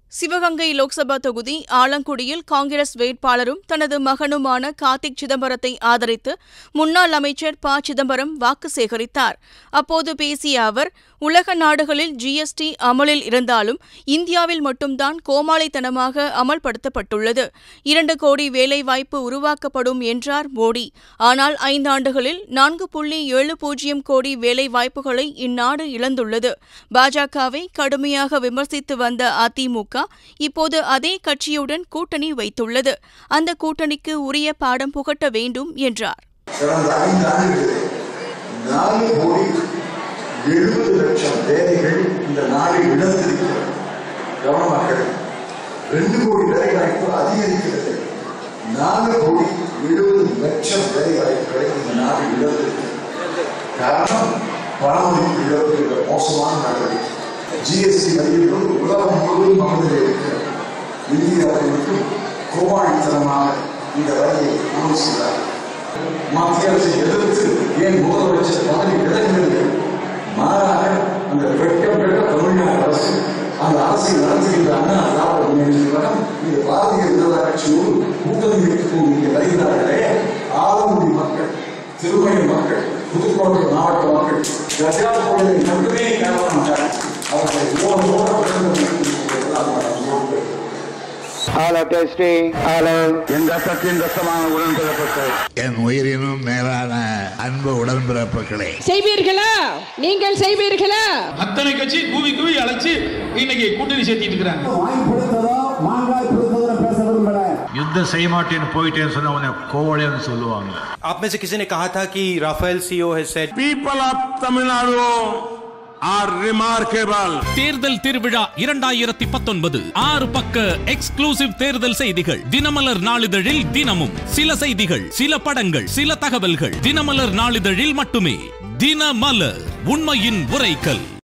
சிவகங்கை லோக்சபா தொகுதி ஆலங்குடியில் காங்கிரஸ் வேட்பாளரும் தனது மகனுமான கார்த்திக் சிதம்பரத்தை ஆதரித்து முன்னாள் அமைச்சர் ப சிதம்பரம் வாக்கு சேகரித்தார் அப்போது பேசிய அவர் உலக நாடுகளில் ஜிஎஸ்டி அமலில் இருந்தாலும் இந்தியாவில் மட்டும்தான் கோமாளித்தனமாக அமல்படுத்தப்பட்டுள்ளது இரண்டு கோடி வேலைவாய்ப்பு உருவாக்கப்படும் என்றார் மோடி ஆனால் ஐந்தாண்டுகளில் நான்கு புள்ளி ஏழு பூஜ்ஜியம் கோடி வேலைவாய்ப்புகளை இந்நாடு இழந்துள்ளது பாஜகவை கடுமையாக விமர்சித்து வந்த அதிமுக இப்போது அதே கட்சியுடன் கூட்டணி வைத்துள்ளது அந்த கூட்டணிக்கு உரிய பாடம் புகட்ட வேண்டும் என்றார் கடந்த ஐந்து ஆண்டுகளில் நாலு கோடி எழுபது லட்சம் வேலைகள் இந்த நாடு இழந்திருக்கிறது கவனமாக ரெண்டு கோடி வேலை வாய்ப்பு அதிகரிக்கிறது நாலு கோடி எழுபது லட்சம் வேலை வாய்ப்புகளை இந்த நாடு இழந்திருக்கிறது காரணம் பணமதிப்பு இழப்பு என்ற மோசமான நடவடிக்கை ஜிஎஸ்டி வரியிலிருந்து உலகம் முழுவதும் அமலில் இருக்கிறது இந்தியாவில் மட்டும் கோமாளித்தனமாக இந்த வரியை அமல் செய்தார் மத்திய அரசை எதிர்த்து ஏன் முதலமைச்சர் பதவி விலகினது மாறாக அந்த வெட்கம் பெற்ற தமிழ்நாடு அரசு அந்த அரசை நடத்துகின்ற அண்ணா திராவிட முன்னேற்ற கழகம் இந்த பாரதிய ஜனதா கட்சியோடு கூட்டணி வைத்துக் கொண்டு இங்கே வருகிறார்களே ஆலங்குடி மக்கள் திருமணி மக்கள் புதுக்கோட்டை மாவட்ட மக்கள் கஜாபுரை மட்டுமே காரணமாக அவர்களை ஓட ஓட Hello, testing. Hello. என் ரத்தத்தின் ரத்தமான உடன்பிறப்பட்ட என் உயிரினும் மேலான அன்பு உடன்பிறப்புகளே செய்வீர்களா நீங்கள் செய்வீர்களா அத்தனை கட்சி கூவி கூவி அழைச்சு இன்னைக்கு கூட்டணி சேர்த்திட்டு இருக்கிறாங்க வாங்கி கொடுத்ததோ மாங்காய் கொடுத்ததோ பேச விரும்பல யுத்தம் செய்ய மாட்டேன்னு போயிட்டேன்னு சொன்ன உன்னை கோவலைன்னு சொல்லுவாங்க आप में से किसी ने कहा था कि Rafale CEO has said people of Tamil Nadu are remarkable. தேர்தல் திருவிழா இரண்டாயிரத்தி பத்தொன்பது ஆறு பக்க எக்ஸ்க்ளூசிவ் தேர்தல் செய்திகள் தினமலர் நாளிதழில் தினமும் சில செய்திகள் சில படங்கள் சில தகவல்கள் தினமலர் நாளிதழில் மட்டுமே தினமலர் உண்மையின் உரைக்கல்